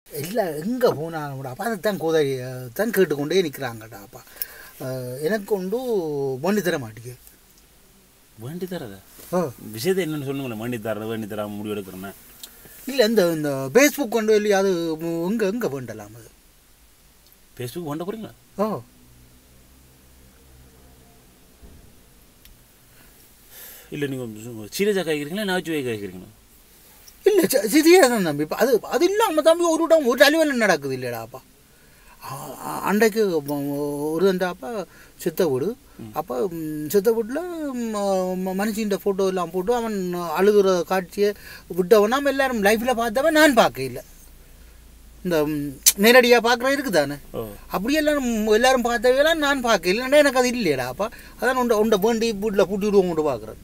இல்லை எங்கே போனாலும் கூட அப்பா அதைத்தான் கோதாரி தான் கேட்டுக்கொண்டே நிற்கிறாங்கடா அப்பா அஹ், எனக்கு ஒன்று பண்ணி தர மாட்டேங்க வேண்டி தரத ஓ விஷயத்தை என்னன்னு சொல்லுங்களேன் வேண்டி தரது வேண்டி தராம முடிவு எடுக்கிறேன்னா இல்லை இந்த இந்த ஃபேஸ்புக் கொண்டு இல்லையா அது எங்கே எங்கே வேண்டலாம் அது ஃபேஸ்புக் வேண்ட போறீங்களா ஓ இல்லை நீங்கள் சீரியஸாக காய்க்கிறீங்களா நாச்சுவை காய்க்கிறீங்களா இல்லை சரியாக தான் தம்பி இப்போ அது அது இல்லாமல் தம்பி ஒரு இடம் ஒரு அலுவலம் நடக்குது இல்லைடாப்பா ஆ- ஆ- அன்றைக்கு ம- ஒரு தண்டாப்பா சித்த வீடு அப்போ ம், சித்த வீட்டில் மனுஷின்ற ஃபோட்டோ எல்லாம் போட்டு அவன் அழுகிற காட்சியை விட்டவன் நாம எல்லாரும் லைஃப்பில் பார்த்தவன் நான் பார்க்க இல்லை இந்த நேரடியாக பார்க்குற இருக்குதானே ஓ அப்படி எல்லாரும் எல்லாரும் பார்த்தவையெல்லாம் நான் பார்க்க இல்லைன்னா எனக்கு அது இல்லையடாப்பா அதான் உண்டை உண்டை வேண்டி வீட்டில் பூட்டி விடுவோம் கொண்டு பார்க்குறேன்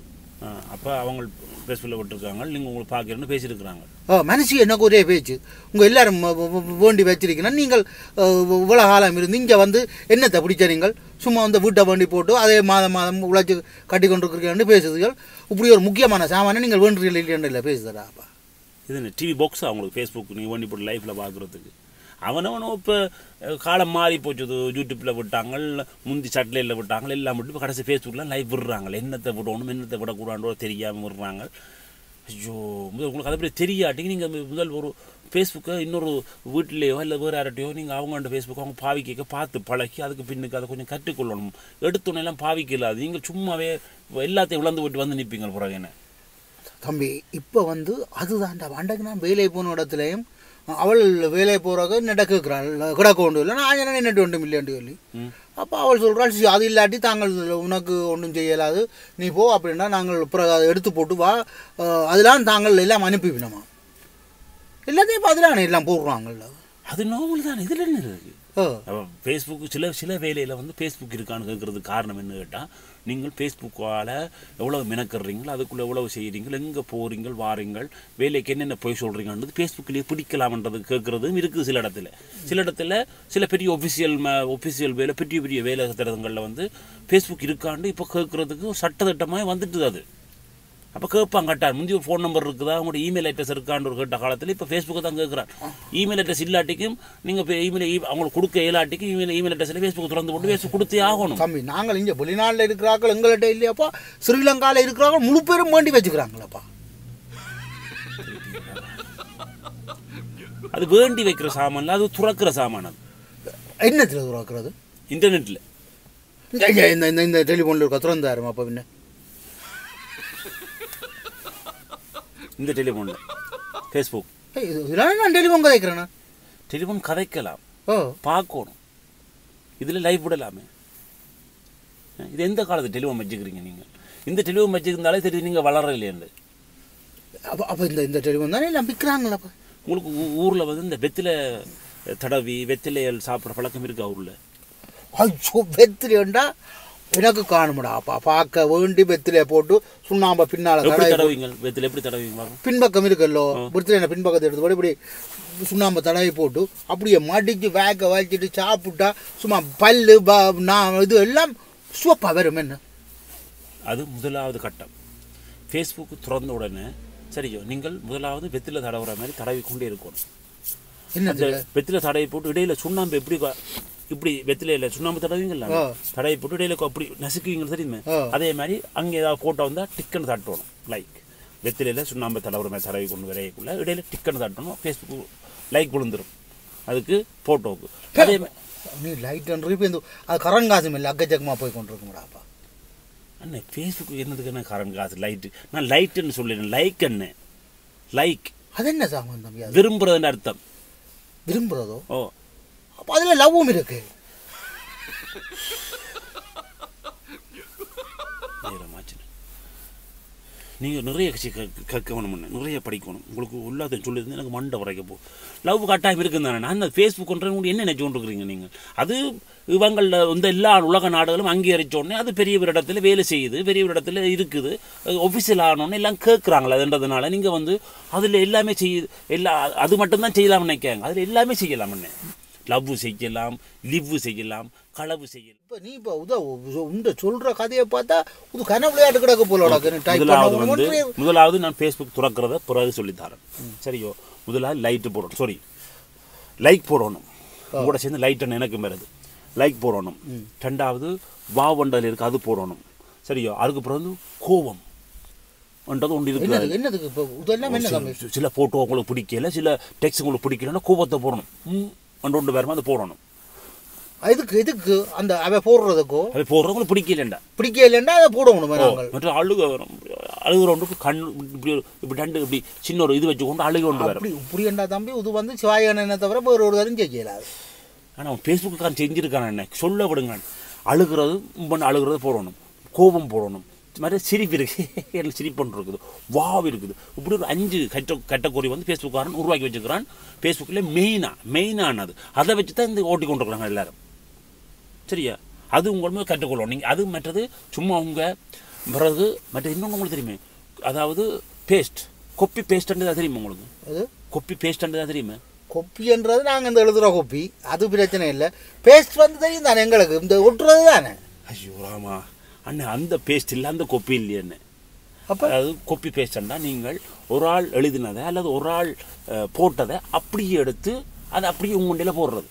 அப்போ அவங்க ஃபேஸ்புக்கில் விட்டுருக்காங்க நீங்கள் உங்களுக்கு பார்க்குறேன்னு பேசியிருக்கிறாங்க ஆ மனசு எனக்கு ஒரே பேச்சு உங்கள் எல்லாரும் வ- வ- வ- வேண்டி வச்சிருக்கீங்கன்னா நீங்கள் அஹ், இவ்வளோ காலம் இருந்து இங்கே வந்து என்னத்தை பிடிச்ச நீங்கள் சும்மா வந்து வீட்டை வேண்டி போட்டு அதே மாதம் மாதம் உழைச்சி கட்டி கொண்டிருக்கிறீங்கன்னு பேசுதுகள் இப்படி ஒரு முக்கியமான சாமானை நீங்கள் வேண்டுறீர்கள் இல்லைன்னு இல்லை பேசுதடாப்பா இது என்ன டிவி பாக்ஸ் அவங்களுக்கு ஃபேஸ்புக் நீங்கள் வேண்டி போட்டு லைஃப்பில் பார்க்குறதுக்கு அவனவனோ இப்போ காலம் மாறி போச்சுது யூடியூப்பில் விட்டாங்க முந்தி சட்லையில் விட்டாங்க எல்லாம் விட்டு இப்போ கடைசி ஃபேஸ்புக்கில் லைவ் விடுறாங்க என்னத்தை விடணும் என்னத்தை விடக்கூடாதோ தெரியாமல் விடுறாங்க ஐயோ முதல் உங்களுக்கு அதை பற்றி தெரியாட்டிங்க நீங்கள் முதல் ஒரு ஃபேஸ்புக்கை இன்னொரு வீட்டிலேயோ இல்லை வேறு யார்ட்டையோ நீங்கள் அவங்கள்ட்ட ஃபேஸ்புக் அவங்க பாவிக்க பார்த்து பழகி அதுக்கு பின்னுக்கு அதை கொஞ்சம் கற்றுக்கொள்ளணும் எடுத்தோன்னே எல்லாம் பாவிக்கலாது நீங்கள் சும்மாவே எல்லாத்தையும் விளந்து விட்டு வந்து நிற்பீங்க பிறகு என்ன தம்பி இப்போ வந்து அதுதான்டா அன்றைக்கு நான் வேலை போன இடத்துலையும் அவள் வேலை போகிறாக நட கேட்குறாள் கிடக்க ஒன்றும் இல்லை நான் என்ன நட்டு ஒன்றும் இல்லைன்னு சொல்லி ம் அப்போ அவள் சொல்கிறாள் "சி, அது இல்லாட்டி தாங்கள் உனக்கு ஒன்றும் செய்யலாது நீ போ அப்படின்னா நாங்கள் அப்புறம் அதை எடுத்து போட்டு வா அஹ், அதெல்லாம் தாங்கள் எல்லாம் அனுப்பிவினோமா எல்லாத்தையும் இப்போ அதெல்லாம் எல்லாம் போடுறாங்கல்ல அது நார்மல் தான் இதில் என்ன இருக்குது ஓ ஃபேஸ்புக் சில சில வேலையில் வந்து ஃபேஸ்புக் இருக்கான்னு கேட்குறதுக்கு காரணம் என்ன கேட்டால் நீங்கள் ஃபேஸ்புக்கால் எவ்வளோ மெனக்கடுறீங்களோ அதுக்குள்ளே எவ்வளவு செய்கிறீங்கள் எங்கே போகிறீங்க வாரீங்கள் வேலைக்கு என்னென்ன போய் சொல்கிறீங்கன்றது ஃபேஸ்புக்லேயே பிடிக்கலாம்ன்றது கேட்குறதும் இருக்குது சில இடத்துல சில இடத்துல சில பெரிய ஒஃபிஷியல் ஒஃபிஷியல் வேலை பெரிய பெரிய வேலை திட்டங்களில் வந்து ஃபேஸ்புக் இருக்காண்டு இப்போ கேட்குறதுக்கு சட்டத்திட்டமாக வந்துட்டுது அது அப்போ கேட்பாங்க கட்டார் முந்தி ஒரு ஃபோன் நம்பர் இருக்குதா உங்களோட இமெயில் அட்ரஸ் இருக்கான்னு ஒரு கேட்ட காலத்தில் இப்போ ஃபேஸ்புக்கை தான் கேட்குறான் இமெயில் அட்ரஸ் இல்லாட்டிக்கும் நீங்கள் இப்போ இமெயில் அவங்களுக்கு கொடுக்க இயலாட்டிக்கும் இமெயில் இமெயில் அட்ரஸில் ஃபேஸ்புக் திறந்து போட்டு ஃபேஸ்புக் கொடுத்தே ஆகணும் தம்பி நாங்கள் இங்கே வெளிநாட்டில் இருக்கிறார்கள் எங்கள்கிட்ட இல்லையாப்பா ஸ்ரீலங்காவில் இருக்கிறாங்க முழு பேரும் வேண்டி வச்சுக்கிறாங்களப்பா அது வேண்டி வைக்கிற சாமான் இல்ல, அது துறக்கிற சாமான் அது என்னத்தில் உருவாக்குறது இன்டர்நெட்டில் இந்த இந்த- இந்த இந்த இந்த டெலிஃபோனில் இருக்க திறந்தாருமா அப்போ பின்ன இந்த டெலிஃபோனில் ஃபேஸ்புக் ஏய், இது இதெல்லாம் நான் டெலிஃபோன் கதைக்கிறேண்ணா டெலிஃபோன் கதைக்கலாம் ஓ பார்க்கணும் இதில் லைவ் விடலாமே இது எந்த காலத்து டெலிஃபோன் வச்சுக்கிறீங்க நீங்கள் இந்த டெலிஃபோன் வச்சுருந்தாலே தெரியும் நீங்கள் வளர இல்லையாண்டு அப்போ அப்போ இந்த இந்த டெலிஃபோன் தானே எல்லாம் விற்கிறாங்களாப்பா உங்களுக்கு ஊரில் வந்து இந்த வெத்திலை தடவி வெத்திலையல் சாப்பிட்ற பழக்கம் இருக்கா ஊரில் ஐயோ வெத்திலேண்டா எனக்கு காணுமுடா அப்பா பார்க்க வேண்டி வெத்திலே போட்டு சுண்ணாம்பை பின்னால் எப்படி தடவி தடவிங்க வெத்தில எப்படி தடவிங்க பார்க்கலாம் பின்பக்கம் இருக்குல்லோ வெத்திலே பின்பக்கத்தை எடுத்து போட்டு இப்படி சுண்ணாம்பை தடவி போட்டு அப்படியே மடிச்சு வேக வச்சுட்டு சாப்பிட்டா சும்மா பல்லு ப நான் இது எல்லாம் சூப்பாக வரும் என்ன அது முதலாவது கட்டம் ஃபேஸ்புக் திறந்த உடனே சரியோ நீங்கள் முதலாவது வெத்தில தடவுற மாதிரி தடவி கொண்டே இருக்கணும் என்ன அந்த வெத்தில தடவி போட்டு இடையில சுண்ணாம்பு எப்படி க- இப்படி வெத்திலையில் சுண்ணாம்பு தடவிங்கல்ல ஆ. தடவி போட்டு இடையில கொ- அப்படி நசுக்குவீங்க தெரியுமே ஆ. அதே மாதிரி அங்கே ஏதாவது ஃபோட்டோ வந்தால் டிக்கன்னு தட்டணும் லைக் வெத்திலையில் சுண்ணாம்பு தடவுற மாதிரி தடவி கொண்டு வரையக்குள்ள இடையில டிக்கன்னு தட்டணும் ஃபேஸ்புக் லைக் விழுந்துரும் அதுக்கு ஃபோட்டோவுக்கு அதே மாதிரி நீ லைட் இப்போ இந்த அது கரங்காசும் இல்லை அக்கச்சக்கமாக போய் கொண்டிருக்கும்டாப்பா அண்ணே ஃபேஸ்புக் என்னதுக்கு என்ன காரணம் காசு லைட்டு நான் லைட்டுன்னு சொல்லிடுறேன் லைக் என்ன லைக் அது என்ன சாமான் தம்பி அது விரும்புறதுன்னு அர்த்தம் விரும்புகிறதோ ஓ அப்போ அதில் லவ்வும் இருக்கு நேரமாச்சு நீங்கள் நிறைய கட்சி கற்கணும் நிறைய படிக்கணும் உங்களுக்கு உள்ளாத சொல்லியிருந்து எனக்கு மண்டை வரைக்க போ லவ் கட்டாயம் இருக்குன்னு தானே நான் அந்த ஃபேஸ்புக் உங்களுக்கு என்ன நினச்சி கொண்டிருக்கிறீங்க நீங்கள் அது இவங்கள இந்த எல்லா உலக நாடுகளும் அங்கீகரிச்ச உடனே அது பெரிய ஒரு இடத்துல வேலை செய்யுது பெரிய ஒரு இடத்துல இருக்குது ஒஃபிஷியல் ஆனோடனே எல்லாம் கேட்குறாங்களே அதுன்றதுனால நீங்கள் வந்து அதில் எல்லாமே செய்யுது எல்லா அது மட்டும்தான் செய்யலாம்னு நினைக்காங்க அதில் எல்லாமே செய்யலாம்னு லவ் செய்யலாம் லிவ் செய்யலாம் களவு செய்யலாம் இப்போ நீ இப்போ உத உண்ட சொல்கிற கதையை பார்த்தா இது கன விளையாட்டு கிடக்க போல டைப் முதலாவது பண்ண வந்து ஒன்றே முதலாவது நான் ஃபேஸ்புக் துறக்கிறத பிறகு சொல்லித்தரேன் சரியோ முதலாவது லைட்டு போடணும் சாரி லைக் போடணும் கூட சேர்ந்து லைட் எனக்கு வருது லைக் போடணும் ரெண்டாவது வாவண்டல் இருக்கு அது போடணும் சரியா அதுக்கு பிறகு வந்து கோபம் என்றது ஒன்று இருக்கு என்னது என்னதுக்கு இப்போ இதெல்லாம் என்ன தம்பி சில- சில போட்டோ உங்களுக்கு பிடிக்கல சில டெக்ஸ்ட் உங்களுக்கு பிடிக்கலன்னா கோபத்தை போடணும் ம் அண்டு ஒன்று வேறு அது போடணும் இதுக்கு இதுக்கு அந்த அவ போடுறதுக்கோ அது போடுறவங்களுக்கு பிடிக்கலண்டா பிடிக்கலைன்னா அதை போடணும் நாங்கள் மற்ற அழுக வரும் அழுகிறவனுக்கு கண் இப்படி ஒரு- இப்படி ரெண்டு இப்படி சின்ன ஒரு இது வச்சுக்கொண்டு அழுக கொண்டு வரும் அப்படி புரியண்டா தம்பி இது வந்து சிவாயனை தவிர வேறு ஒரு தரும் செய்யலாது ஆனால் அவன் ஃபேஸ்புக்காரன் செஞ்சிருக்கான் என்ன சொல்ல விடுங்க அழுகிறது பண்ண அழுகிறது போடணும் கோபம் போடணும் இது மாதிரி சிரிப்பு இருக்கு எனக்கு சிரிப்பு ஒன்று இருக்குது வாவ் இருக்குது இப்படி ஒரு அஞ்சு கட்ட கட்டக்குறி வந்து ஃபேஸ்புக்காரன் உருவாக்கி வச்சுக்கிறான் ஃபேஸ்புக்கில் மெயினாக மெயினானது அதை வச்சு தான் இந்த ஓட்டி கொண்டிருக்கிறாங்க எல்லாரும் சரியா அது உங்களுக்கு கற்றுக்கொள்ளணும் நீங்கள் அது மற்றது சும்மா உங்க பிறகு மற்ற இன்னொன்று உங்களுக்கு தெரியுமே அதாவது பேஸ்ட் கொப்பி பேஸ்ட்ன்றது தெரியுமா உங்களுக்கு அது கொப்பி பேஸ்ட்ன்றது தெரியுமா கொப்பின்றது நாங்கள் இந்த எழுதுகிற கொப்பி அது பிரச்சனை இல்லை பேஸ்ட் வந்து தெரியும் தானே எங்களுக்கு இந்த ஒட்டுறது தானே ஐயோ ராமா அண்ணே அந்த பேஸ்ட் இல்லை அந்த கொப்பி இல்லையே என்ன அப்போ அதாவது கொப்பி பேஸ்ட்னா நீங்கள் ஒரு ஆள் எழுதினதை அல்லது ஒரு ஆள் அஹ், போட்டதை அப்படியே எடுத்து அதை அப்படியே உங்கண்டியில் போடுறது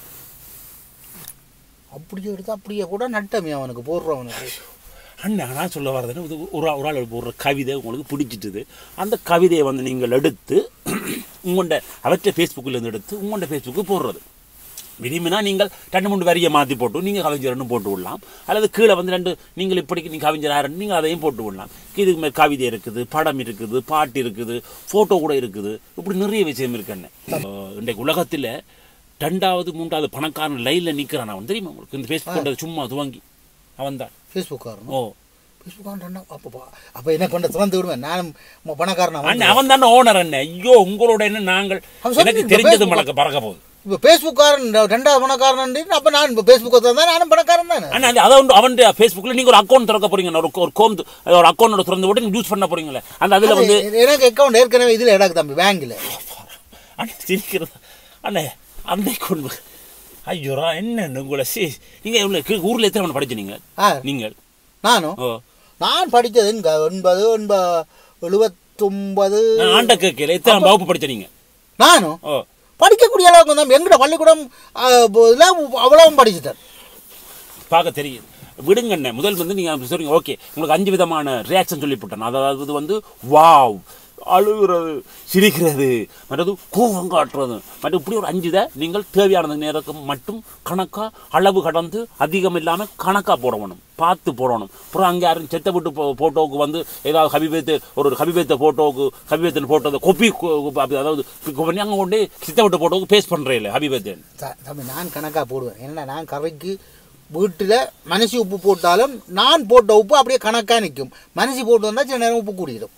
அப்படியே எடுத்து அப்படியே கூட நட்டமே அவனுக்கு போடுறவனுக்கு அண்ணா நான் சொல்ல வரதுன்னு இது ஒரு ஆள் ஒரு ஆள் போடுற கவிதை உங்களுக்கு பிடிச்சிட்டுது அந்த கவிதையை வந்து நீங்கள் எடுத்து உங்கள்ட அவற்றை ஃபேஸ்புக்கில் இருந்து எடுத்து உங்கள்ட ஃபேஸ்புக்கு போடுறது விரும்பினா நீங்கள் ரெண்டு மூணு வரியை மாற்றி போட்டு நீங்கள் கவிஞர்னு போட்டு விடலாம் அல்லது கீழே வந்து ரெண்டு நீங்கள் இப்படிக்கு நீங்கள் கவிஞர் யாருன்னு நீங்கள் அதையும் போட்டு விடலாம் இதுக்கு மேலே கவிதை இருக்குது படம் இருக்குது பாட்டு இருக்குது ஃபோட்டோ கூட இருக்குது இப்படி நிறைய விஷயம் இருக்குன்னு இன்றைக்கு உலகத்தில் ரெண்டாவது மூன்றாவது பணக்காரன் லைனில் நிற்கிறான் அவன் தெரியுமா உங்களுக்கு இந்த ஃபேஸ்புக் சும்மா துவங்கி அவன் தான் ஃபேஸ்புக்காரன் ஓ ஃபேஸ்புக்காரன் அப்போ அப்போ என்ன கொண்ட திறந்து விடுவேன் நானும் ம- பணக்காரன் அவன் அண்ணன் அவன் தானே ஓனர் அண்ணன் ஐயோ உங்களோட என்ன நாங்கள் அவன் சொல்லி எனக்கு இந்த தெரிஞ்சது Facebook- மறக்க பறக்க போகுது இப்போ ஃபேஸ்புக்காரன் ரெண்டாவது பணக்காரன் அப்போ நான் இப்போ ஃபேஸ்புக்கை திறந்தா நானும் பணக்காரன் தானே அண்ணா அது அதை வந்து அவன் ஃபேஸ்புக்கில் நீங்கள் ஒரு அக்கௌண்ட் திறக்க போறீங்க ஒரு ஒரு கோம் ஒரு அக்கௌண்ட் திறந்து விட்டு நீங்கள் யூஸ் பண்ண போறீங்களே அந்த அதில் வந்து அது எனக்கு அக்கௌண்ட் ஏற்கனவே இதில் இடக்கு தம்பி பேங்கில் அண்ணா சிரிக்கிறது அண்ணே அந்த அக்கௌண்ட் ஐயோரா என்ன உங்களை சி நீங்கள் எவ்வளோ ஊரில் எத்தனை மணி படிச்சு நீங்கள் ஆ நீங்கள் நானும் ஓ நான் படித்தது இங்க ஒன்பது ஒன்பது எழுபத்தொன்பது நான் ஆண்ட கேட்கல எத்தனை வகுப்பு படிச்ச நீங்க நானும் ஓ படிக்கக்கூடிய அளவுக்கு தான் எங்கட பள்ளிக்கூடம் ஆ, இதுல அவ்வளவும் படிச்சுட்டேன் பார்க்க தெரியுது விடுங்க அண்ணே முதல் வந்து நீங்கள் சொல்றீங்க ஓகே உங்களுக்கு அஞ்சு விதமான ரியாக்ஷன் சொல்லி போட்டேன் அதாவது வந்து வாவ் அழுகிறது சிரிக்கிறது மற்றது கோபம் காட்டுறது மற்றும் இப்படி ஒரு அஞ்சு இதை நீங்கள் தேவையான நேரத்துக்கு மட்டும் கணக்காக அளவு கடந்து அதிகம் இல்லாமல் கணக்காக போடணும் பார்த்து போடணும் அப்புறம் அங்கே யாரும் செத்த விட்டு போ ஃபோட்டோவுக்கு வந்து ஏதாவது ஹபிபேத்து ஒரு ஹபிபேத்த ஃபோட்டோவுக்கு ஹபிபேத்தன் ஃபோட்டோ கொப்பி கொ- கொ- அதாவது pick பண்ணி அங்கே கொண்டு சித்த விட்டு ஃபோட்டோவுக்கு பேஸ்ட் பண்ணுறே இல்லை ஹபிபேத்தன் த- தம்பி நான் கணக்காக போடுவேன் ஏன்னா நான் கரைக்கு வீட்டில் மனசி உப்பு போட்டாலும் நான் போட்ட உப்பு அப்படியே கணக்காக நிற்கும் மனசி போட்டு வந்தால் சில நேரம் உப்பு கூடிடும்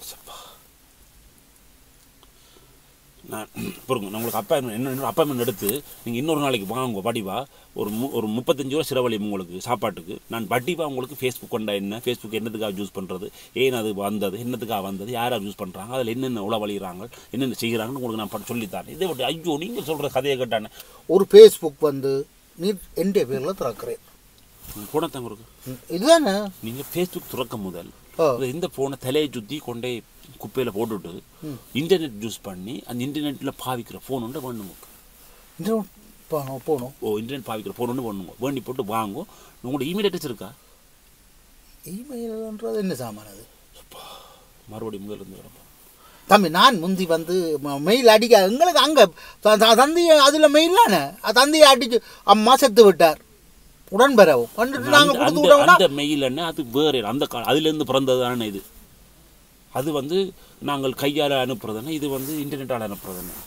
நான் பொறுங்க நான் உங்களுக்கு அப்பாயின்மெண்ட் என்ன இன்னொரு அப்பாயின்மெண்ட் எடுத்து நீங்கள் இன்னொரு நாளைக்கு வாங்க படிவா ஒரு மு ஒரு முப்பத்தஞ்சு ரூபா சிறவழி உங்களுக்கு சாப்பாட்டுக்கு நான் படிவா உங்களுக்கு ஃபேஸ்புக் கொண்டா என்ன ஃபேஸ்புக் என்னத்துக்காக யூஸ் பண்ணுறது ஏன் அது வந்தது என்னத்துக்காக வந்தது யார் யூஸ் பண்ணுறாங்க அதில் என்னென்ன உளவழிகிறாங்க என்னென்ன செய்கிறாங்கன்னு உங்களுக்கு நான் படி- சொல்லித்தரேன் இதை விட்டு ஐயோ நீங்கள் சொல்கிற கதையை கேட்டானே ஒரு ஃபேஸ்புக் வந்து நீ எந்த பேரில் திறக்கிறேன் போனத்தாங்க இருக்கு ம், இதுதானே நீங்கள் ஃபேஸ்புக் துறக்க முதல் ஓ. இந்த ஃபோனை தலையை சுற்றி கொண்டே குப்பையில் போட்டுட்டு இன்டர்நெட் யூஸ் பண்ணி அந்த இன்டர்நெட்டில் பாவிக்கிற ஃபோன் ஒன்று வேணுங்க இந்த போனோம் போகணும் ஓ இன்டர்நெட் பாவிக்கிற ஃபோன் ஒன்று வேணுங்க வேண்டி போட்டு வாங்கும் உங்களோட இமெயில் அட்ரஸ் இருக்கா இமெயில்ன்றது என்ன சாமான் அது மறுபடியும் முதல்ல இருந்து வரப்போ தம்பி நான் முந்தி வந்து ம- மெயில் அடிக்க எங்களுக்கு அங்கே தந்தி அதில் மெயில் தானே தந்தியை அடிச்சு அம்மா செத்து விட்டார் உடன்பெறவும் வந்துட்டு நாங்கள் கொடுத்து அந்த விட்டோம்னா அந்த மெயில் என்ன அது வேறு அந்த கா அதுலேருந்து பிறந்தது தானே இது அது வந்து நாங்கள் கையால் அனுப்புறதுன்னா இது வந்து இன்டர்நெட்டால் அனுப்புறதுன்னு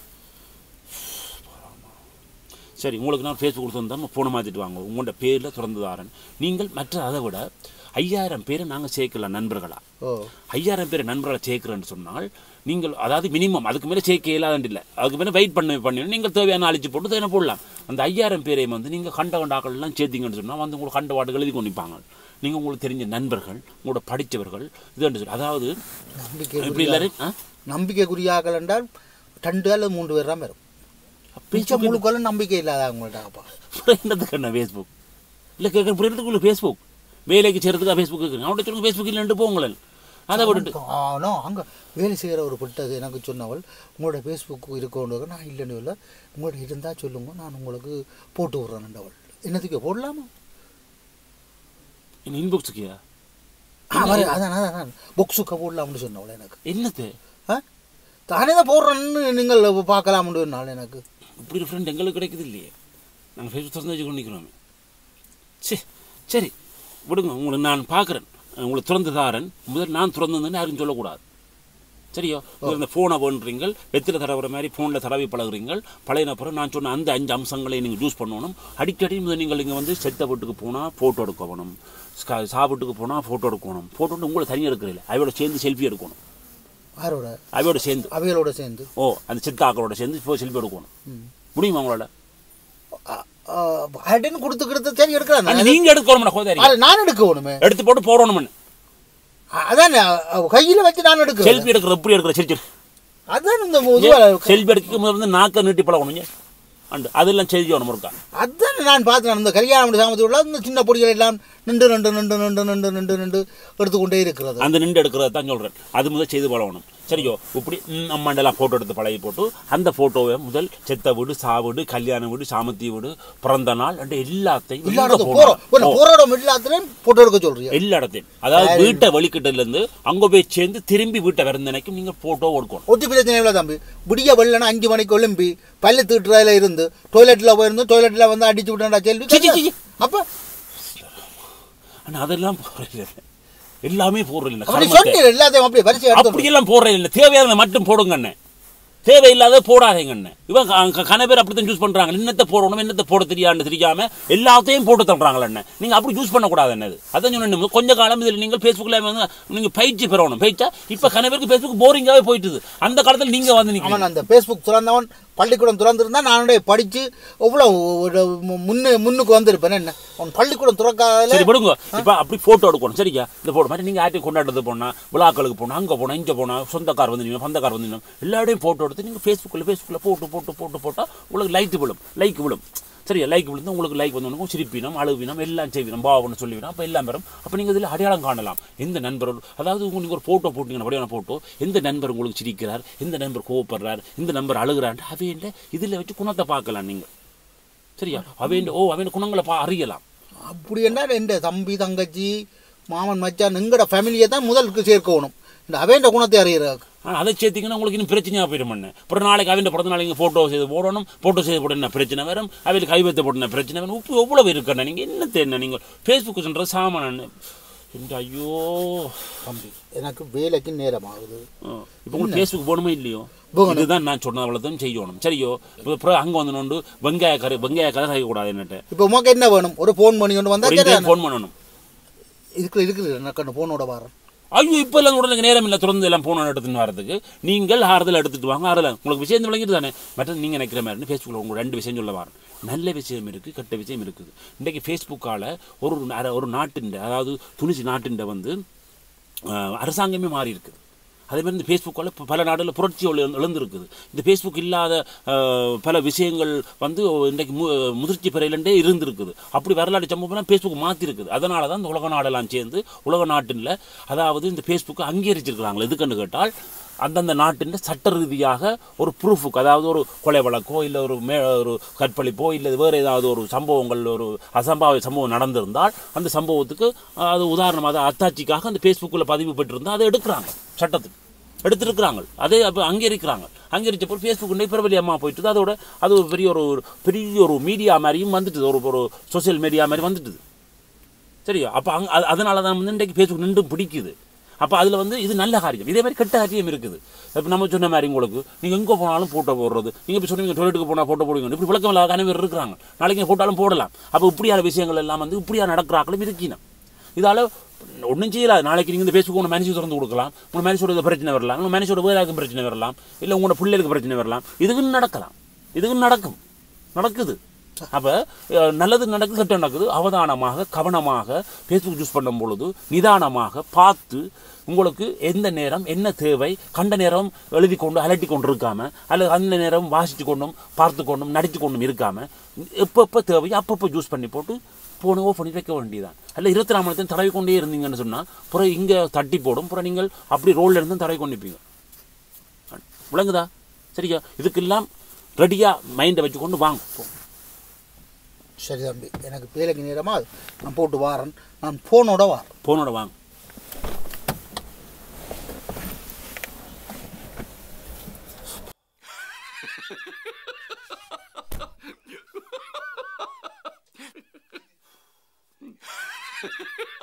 சரி உங்களுக்கு நான் ஃபேஸ்புக் தந்தால் ஃபோனை மாற்றிட்டு வாங்க உங்களோட பேரில் திறந்து தாரேன் நீங்கள் மற்ற அதை விட ஐயாயிரம் பேரை நாங்கள் சேர்க்கலாம் நண்பர்களா ஓ ஐயாயிரம் பேர் நண்பர்களை சேர்க்குறேன்னு சொன்னால் நீங்கள் அதாவது மினிமம் அதுக்கு மேலே சேர்க்க இயலாதுன்னு இல்லை அதுக்கு மேலே வெயிட் பண்ணி பண்ணி நீங்கள் தேவையான அழிச்சு போட்டு தேவை போடலாம் அந்த ஐயாயிரம் பேரையும் வந்து நீங்கள் கண்ட கண்டாக்கள் எல்லாம் சேர்த்தீங்கன்னு சொன்னால் வந்து உங்களுக்கு கண்ட வாட்டுகள் எழுதி கொண்டிப்பாங்க நீங்கள் உங்களுக்கு தெரிஞ்ச நண்பர்கள் உங்களோட படித்தவர்கள் இது சொல்லி அதாவது நம்பிக்கை இப்படி எல்லாரும் ஆ நம்பிக்கைக்குரியாக்கள் என்றால் ரெண்டு அல்லது மூன்று பேர் தான் வரும் மிச்சம் முழுக்கெல்லாம் நம்பிக்கை இல்லாத அவங்கள்ட்ட என்னதுக்கு என்ன ஃபேஸ்புக் இல்லை கேட்குற புரியறதுக்கு ஃபேஸ்புக் வேலைக்கு சேர்றதுக்காக ஃபேஸ்புக் கேட்குறேன் அவன்கிட்ட சொல்லுங்க ஃபேஸ்புக் இல்லைன்ட்டு போங்களேன் அதை விட்டுட்டு ஆனோ அங்கே வேலை செய்கிற ஒரு பிட்டது எனக்கு சொன்னவள் உங்களோட ஃபேஸ்புக் இருக்கோண்டு நான் இல்லைன்னு இல்லை உங்களோட இருந்தால் சொல்லுங்க நான் உங்களுக்கு போட்டு விட்றேன்டவள் என்னத்துக்கு போடலாமா இன்பாக்ஸுக்கியா ஆ, வர- அதான் அதான் அதான் பொக்ஸுக்க போடலாம்னு சொன்னவள் எனக்கு என்னது ஆ தானே தான் போடுறேன்னு நீங்கள் பார்க்கலாம்னு நாள் எனக்கு இப்படி ஒரு ஃப்ரெண்ட் எங்களுக்கு கிடைக்குது இல்லையே நாங்கள் ஃபேஸ்புக் திறந்து வச்சு கொண்டிருக்கிறோமே சரி சரி விடுங்க உங்களை நான் பார்க்குறேன் உங்களை திறந்து தாரேன் முதல் நான் திறந்ததுன்னு யாரும் சொல்லக்கூடாது சரியோ இந்த ஃபோனை பண்ணுறீங்க வெத்தில தடவுற மாதிரி ஃபோனில் தடவி பழகுறீங்கள் பழைய அப்புறம் நான் சொன்ன அந்த அஞ்சு அம்சங்களை நீங்கள் யூஸ் பண்ணணும் அடிக்கடி முதல் நீங்கள் இங்கே வந்து செத்த வீட்டுக்கு போனால் ஃபோட்டோ எடுக்கணும் ஸ்கா- சாப்பிட்டுக்கு போனால் ஃபோட்டோ எடுக்கணும் ஃபோட்டோ உங்களை தனியாக எடுக்கிறதில்ல அவையோட சேர்ந்து செல்ஃபி எடுக்கணும் யாரோட அவையோட சேர்ந்து அவைகளோட சேர்ந்து ஓ அந்த சித்தாக்களோட சேர்ந்து இப்போ செல்ஃபி எடுக்கணும் ம். முடியுமா உங்களால் அப்படின்னு கொடுத்து கொடுத்து சரி எடுக்கலாம் நீங்கள் எடுக்கணும் கோதாரி அது நான் எடுக்க வேணுமே எடுத்து போட்டு போடணும்னு அதான் கையில் வச்சு நான் எடுக்கிறேன் செல்ஃபி எடுக்கிற எப்படி எடுக்கிற சரி சரி அதான் இந்த இதுவா- செல்ஃபி எடுக்க முதல்ல வந்து நாக்க நீட்டி பழகணும் அண்டு அதெல்லாம் செய்யணும் இருக்கா அதான் நான் பார்த்தேன் இந்த கல்யாணம் சாமத்துக்குள்ள இந்த சின்ன பொடிகள் எல்லாம் நின்று நின்று நின்று நின்று நின்று நின்று நின்று எடுத்துக்கொண்டே இருக்கிறது அந்த நின்று எடுக்கிறத தான் சொல்கிறேன் அது முதல் செய்து பழகணும் சரியோ இப்படி ம், அம்மாண்டெல்லாம் ஃபோட்டோ எடுத்து பழகி போட்டு அந்த ஃபோட்டோவை முதல் செத்த வீடு சா வீடு கல்யாண வீடு சாமத்தி வீடு பிறந்த நாள் அண்டு எல்லாத்தையும் எல்லா எங்க இடத்துக்கும் போகணும்? போறோம் ஓ, போற இடம் எல்லாத்துலயும் போட்டோ எடுக்க சொல்றீங்க எல்லா இடத்தையும் அதாவது வீட்டை வலிக்கிட்டதுல இருந்து அங்க போய் சேர்ந்து திரும்பி வீட்டை விறந்தனைக்கும் நீங்க போட்டோ எடுக்கணும் ஒட்டி பிரச்சனை இல்லை தம்பி விடிய வெள்ளனா அஞ்சு மணிக்கு ஒலிம்பி பல்லு தீட்டுறதுல இருந்து டொய்லெட்ல போயிருந்து டொய்லெட்ல வந்து அடிச்சு விட்டா சி, சி, சி, கேள்வி சி. அப்ப ஆனா அதெல்லாம் போடுறது இல்ல. எல்லாமே போடுறது இல்லை அப்படி கர்மத்தை. சொன்னீங்க எல்லாத்தையும் அப்படியே வரிசை எடுத்து அப்படியெல்லாம் போடுறது இல்லை தேவையானதை மட்டும் போடுங்க அண்ணே தேவையில்லாத போடாதீங்க அண்ணே இவன் க- க- கன பேர் அப்படித்தான் யூஸ் பண்றாங்க என்னத்தை போடணும் என்னத்தை போட தெரியான்னு தெரியாம எல்லாத்தையும் போட்டு தள்ளுறாங்களே அண்ணே நீங்க அப்படி யூஸ் பண்ணக்கூடாது என்னது அதான் சொன்னேன் கொஞ்ச காலம் இதில் நீங்கள் ஃபேஸ்புக்கில் வந்து நீங்க பயிற்சி பெறணும் பயிற்சா இப்ப கன பேருக்கு ஃபேஸ்புக் போரிங்காவே போயிட்டுது அந்த காலத்துல நீங்க வந்து நிக்கிறீங்க அவன் அந்த ஃபேஸ்புக் திறந்தவன் பள்ளிக்கூடம் திறந்திருந்தா நானுடைய படிச்சு எவ்வளவு ஒரு மு- முன்னு முன்னுக்கு வந்திருப்பேன் என்ன அவன் பள்ளிக்கூடம் திறக்காத சரி விடுங்க இப்ப அப்படி போட்டோ எடுக்கணும் சரியா இந்த போட்டோ மாதிரி நீங்க யார்ட்டையும் கொண்டாடுறது போனா விழாக்களுக்கு போனா அங்க போனா இங்க போனா சொந்தக்கார் வந்து பந்தக்கார் வந்து எல்லா இடையும் போட்டோ எடுத்து நீங்க ஃபேஸ்புக்கில் ஃபேஸ்புக்கில் போட்டு போட்டு போட்டு போட்டா உங்களுக்கு லைக் விழும் லைக் விழும் சரியா லைக் விழுந்து உங்களுக்கு லைக் வந்தவனுக்கும் சிரிப்பினம் அழுவினம் எல்லாம் செய்வினம் பாவம்னு சொல்லிவிடும் அப்போ எல்லாம் வரும் அப்போ நீங்கள் இதில் அடையாளம் காணலாம் எந்த நண்பர் அதாவது உங்க- நீங்க ஒரு ஃபோட்டோ போட்டீங்கன்னா அப்படியான ஃபோட்டோ எந்த நண்பர் உங்களுக்கு சிரிக்கிறார் எந்த நண்பர் கோவப்படுறார் இந்த நண்பர் அழுகிறார் அவையில இதில் வச்சு குணத்தை பார்க்கலாம் நீங்கள் சரியா அவையின் ஓ அவையின் குணங்களை பா அறியலாம் அப்படி என்ன என் தம்பி தங்கச்சி மாமன் மச்சான் எங்கட ஃபேமிலியை தான் முதலுக்கு சேர்க்கணும் இந்த அவன் குணத்தை அறியறாங்க ஆனால் அதை சேர்த்திங்கன்னா உங்களுக்கு இன்னும் பிரச்சனையாக போயிடும் பண்ணு அப்புறம் நாளைக்கு அவன் பிறந்த நாளைக்கு ஃபோட்டோ செய்து போடணும் ஃபோட்டோ செய்து போட என்ன பிரச்சனை வரும் அவையில் கைவத்த போட என்ன பிரச்சனை வரும் உப்பு எவ்வளவு இருக்கண்ணா நீங்கள் என்ன என்ன நீங்கள் ஃபேஸ்புக் சொல்கிற சாமான் இந்த ஐயோ தம்பி எனக்கு வேலைக்கு நேரம் ஆகுது இப்போ உங்களுக்கு ஃபேஸ்புக் போகணுமா இல்லையோ போகணும். இதுதான் நான் சொன்ன அவ்வளோதான் செய்யணும் சரியோ இப்போ அப்புறம் அங்கே வந்து நோண்டு வெங்காய கரை வெங்காய கரை செய்யக்கூடாது என்னட்டு இப்போ உமக்கு என்ன வேணும் ஒரு ஃபோன் பண்ணி கொண்டு வந்தா சரி ஃபோன் பண்ணணும் இதுக்குள்ள இருக்குது எனக்கு அந்த ஃபோனோட வரேன் ஐயோ இப்போ எல்லாம் உடனே நேரம் இல்லை திறந்து எல்லாம் போன எடுத்துன்னு வரதுக்கு நீங்கள் ஆறுதல் எடுத்துட்டு வாங்க ஆறுதல் உங்களுக்கு விஷயம் விளங்கிட்டு தானே மற்ற நீங்கள் நினைக்கிற மாதிரி ஃபேஸ்புக்கில் உங்களுக்கு ரெண்டு விஷயம் சொல்ல வரேன் நல்ல விஷயம் இருக்குது கெட்ட விஷயம் இருக்குது இன்றைக்கு ஃபேஸ்புக்கால் ஒரு நர- ஒரு நாட்டின் அதாவது துணிச்சி நாட்டின் வந்து அஹ், அரசாங்கமே மாறி இருக்குது அதே மாதிரி இந்த ஃபேஸ்புக்கால் பல நாடுகளில் புரட்சி எழு- எழுந்திருக்குது இந்த ஃபேஸ்புக் இல்லாத அஹ், பல விஷயங்கள் வந்து இன்றைக்கு மு முதிர்ச்சி பெறையிலண்டே இருந்திருக்குது அப்படி வரலாற்று சம்பவம்லாம் ஃபேஸ்புக் மாற்றிருக்குது அதனால தான் இந்த உலக நாடெல்லாம் சேர்ந்து உலக நாட்டில் அதாவது இந்த ஃபேஸ்புக்கை அங்கீகரிச்சிருக்கிறாங்க எதுக்குன்னு கேட்டால் அந்தந்த நாட்டின் சட்ட ரீதியாக ஒரு ப்ரூஃபுக்கு அதாவது ஒரு கொலை வழக்கோ இல்லை ஒரு மே ஒரு கற்பழிப்போ இல்லை வேறு ஏதாவது ஒரு சம்பவங்கள் ஒரு அசம்பாவித சம்பவம் நடந்திருந்தால் அந்த சம்பவத்துக்கு அஹ், அது உதாரணமாக அது அத்தாட்சிக்காக அந்த ஃபேஸ்புக்கில் பதிவு பெற்றிருந்தால் அதை எடுக்கிறாங்க சட்டத்துக்கு எடுத்திருக்கிறாங்க அதே அப்போ அங்கீகரிக்கிறாங்க அங்கீகரிச்சப்போ ஃபேஸ்புக் இன்னைக்கு பிரபலியமாக போயிட்டுது அதோட அது ஒரு பெரிய ஒரு ஒரு பெரிய ஒரு மீடியா மாதிரியும் வந்துட்டுது ஒரு ஒரு சோஷியல் மீடியா மாதிரி வந்துட்டுது சரியா அப்போ அங் அது அதனால தான் வந்து இன்றைக்கு ஃபேஸ்புக் நின்று பிடிக்குது அப்போ அதில் வந்து இது நல்ல காரியம் இதே மாதிரி கெட்ட காரியம் இருக்குது இப்போ நம்ம சொன்ன மாதிரி உங்களுக்கு நீங்கள் எங்கே போனாலும் ஃபோட்டோ போடுறது நீங்கள் இப்போ சொன்னீங்க டொய்லெட்டுக்கு போனால் ஃபோட்டோ போடுவீங்க இப்படி விளக்கம் இல்லாத கனவு இருக்கிறாங்க நாளைக்கு போட்டாலும் போடலாம் அப்போ இப்படியான விஷயங்கள் எல்லாம் வந்து இப்படியா நடக்கிறாக்களும் இருக்கணும் இதால் ஒன்றும் செய்யலாது நாளைக்கு நீங்கள் இந்த ஃபேஸ்புக் உங்கள் மேனேஜ் திறந்து கொடுக்கலாம் உங்கள் மேனேஜோட இது பிரச்சனை வரலாம் உங்கள் மேனேஜோட வேறு யாருக்கும் பிரச்சனை வரலாம் இல்லை உங்களோட பிள்ளைகளுக்கு பிரச்சனை வரலாம் இதுக்கும் நடக்கலாம் இதுக்கும் நடக்கும் நடக்குது அப்போ நல்லது நடக்குது கெட்ட நடக்குது அவதானமாக கவனமாக ஃபேஸ்புக் யூஸ் பண்ணும் பொழுது நிதானமாக பார்த்து உங்களுக்கு எந்த நேரம் என்ன தேவை கண்ட நேரம் எழுதி கொண்டு அலட்டி கொண்டு இருக்காம அல்லது அந்த நேரம் வாசித்து கொண்டும் பார்த்து கொண்டும் நடித்து கொண்டும் இருக்காம எப்பப்போ தேவையோ அப்பப்போ யூஸ் பண்ணி போட்டு அப்போ ஓ பண்ணி வைக்க வேண்டியதான் அல்ல இருபத்தி நாலு மணி நேரத்தையும் தடவி கொண்டே இருந்தீங்கன்னு சொன்னால் அப்புறம் இங்கே தட்டி போடும் அப்புறம் நீங்கள் அப்படி ரோல்ல இருந்து தடவி கொண்டு இருப்பீங்க விளங்குதா சரியா இதுக்கெல்லாம் ரெடியாக மைண்டை வச்சுக்கொண்டு வாங்க போ. சரி தம்பி எனக்கு வேலைக்கு நேரமா நான் போட்டு வாரேன் நான் ஃபோனோட வாரேன் போனோட வாங்க Ha ha ha!